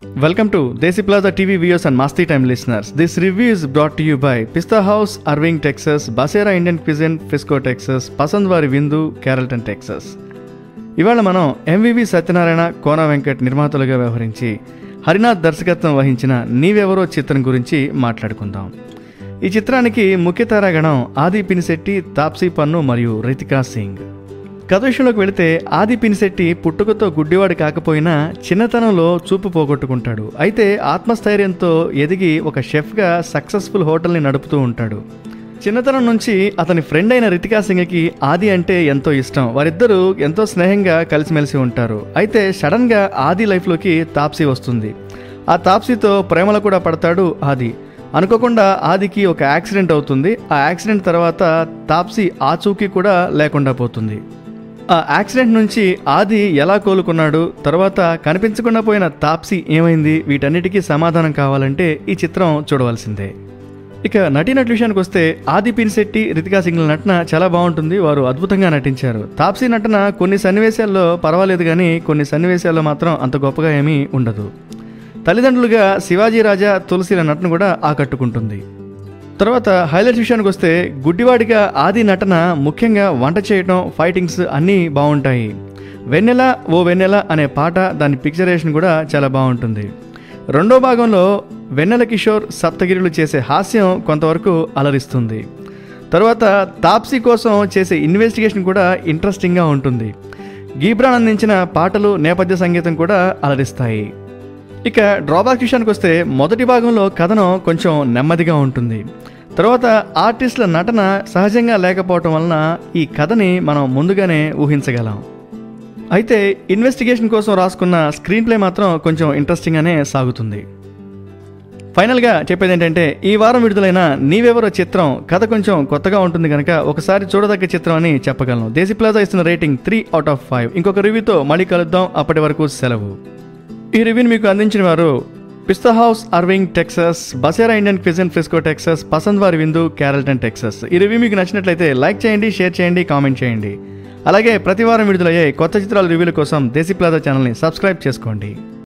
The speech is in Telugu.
Welcome to Desi Plaza TV viewers and Masti Time listeners. This review is brought to you by Pista House, Irving, Texas, Basera Indian Cuisine, Frisco, Texas, పసంద్వారి విందు క్యారల్టన్ టెక్సస్ ఇవాళ మనం ఎంవివి సత్యనారాయణ కోన వెంకట్ నిర్మాతలుగా వ్యవహరించి హరినాథ్ దర్శకత్వం వహించిన నీవెవరో చిత్రం గురించి మాట్లాడుకుందాం ఈ చిత్రానికి ముఖ్య తారాగణం ఆది పినిశెట్టి తాప్సీ పన్ను మరియు రితికా సింగ్ కథ విషయంలోకి వెళితే ఆది పినిశెట్టి పుట్టుకతో గుడ్డివాడు కాకపోయినా చిన్నతనంలో చూపు పోగొట్టుకుంటాడు అయితే ఆత్మస్థైర్యంతో ఎదిగి ఒక షెఫ్గా సక్సెస్ఫుల్ హోటల్ని నడుపుతూ ఉంటాడు చిన్నతనం నుంచి అతని ఫ్రెండ్ అయిన రితికా సింగ్కి ఆది అంటే ఎంతో ఇష్టం వారిద్దరూ ఎంతో స్నేహంగా కలిసిమెలిసి ఉంటారు అయితే సడన్గా ఆది లైఫ్లోకి తాప్సీ వస్తుంది ఆ తాప్సీతో ప్రేమలో కూడా పడతాడు ఆది అనుకోకుండా ఆదికి ఒక యాక్సిడెంట్ అవుతుంది ఆ యాక్సిడెంట్ తర్వాత తాప్సీ ఆచూకీ కూడా లేకుండా పోతుంది ఆ యాక్సిడెంట్ నుంచి ఆది ఎలా కోలుకున్నాడు తర్వాత కనిపించకుండా పోయిన తాప్సీ ఏమైంది వీటన్నిటికీ సమాధానం కావాలంటే ఈ చిత్రం చూడవలసిందే ఇక నటీనటుల విషయానికి వస్తే ఆది పిన్శెట్టి రితికా సింగ్ల నటన చాలా బాగుంటుంది వారు అద్భుతంగా నటించారు తాప్సీ నటన కొన్ని సన్నివేశాల్లో పర్వాలేదు కానీ కొన్ని సన్నివేశాల్లో మాత్రం అంత గొప్పగా ఏమీ ఉండదు తల్లిదండ్రులుగా శివాజీ రాజా తులసిల నటన కూడా ఆకట్టుకుంటుంది తర్వాత హైలైట్స్ విషయానికి వస్తే గుడ్డివాడిగా ఆది నటన ముఖ్యంగా వంట చేయటం ఫైటింగ్స్ అన్నీ బాగుంటాయి వెన్నెల ఓ వెన్నెల అనే పాట దాని పిక్చరేషన్ కూడా చాలా బాగుంటుంది రెండో భాగంలో వెన్నెల కిషోర్ సప్తగిరులు చేసే హాస్యం కొంతవరకు అలరిస్తుంది తర్వాత తాప్సీ కోసం చేసే ఇన్వెస్టిగేషన్ కూడా ఇంట్రెస్టింగ్గా ఉంటుంది గీబ్రాన్ అందించిన పాటలు నేపథ్య సంగీతం కూడా అలరిస్తాయి ఇక డ్రాబ్యాక్ విషయానికి వస్తే మొదటి భాగంలో కథనం కొంచెం నెమ్మదిగా ఉంటుంది తర్వాత ఆర్టిస్టుల నటన సహజంగా లేకపోవటం వలన ఈ కథని మనం ముందుగానే ఊహించగలం అయితే ఇన్వెస్టిగేషన్ కోసం రాసుకున్న స్క్రీన్ ప్లే మాత్రం కొంచెం ఇంట్రెస్టింగ్గానే సాగుతుంది ఫైనల్గా చెప్పేది ఏంటంటే ఈ వారం విడుదలైన నీవెవరో చిత్రం కథ కొంచెం కొత్తగా ఉంటుంది కనుక ఒకసారి చూడదగ్గ చిత్రం అని చెప్పగలను దేశీ ప్లాజా ఇస్తున్న rating three out of five ఇంకొక రివ్యూతో మళ్ళీ కలుద్దాం అప్పటి వరకు సెలవు ఈ రివ్యూని మీకు అందించిన వారు Pista house Irving Texas Basera Indian cuisine Frisco Texas Pasand వారి విందు క్యారల్టన్ టెక్సస్ ఈ రివ్యూ మీకు నచ్చినట్లయితే లైక్ చేయండి షేర్ చేయండి కామెంట్ చేయండి అలాగే ప్రతి వారం విడుదలయ్యే కొత్త చిత్రాల రివ్యూల కోసం దేశీ ప్లాజా ఛానల్ని సబ్స్క్రైబ్ చేసుకోండి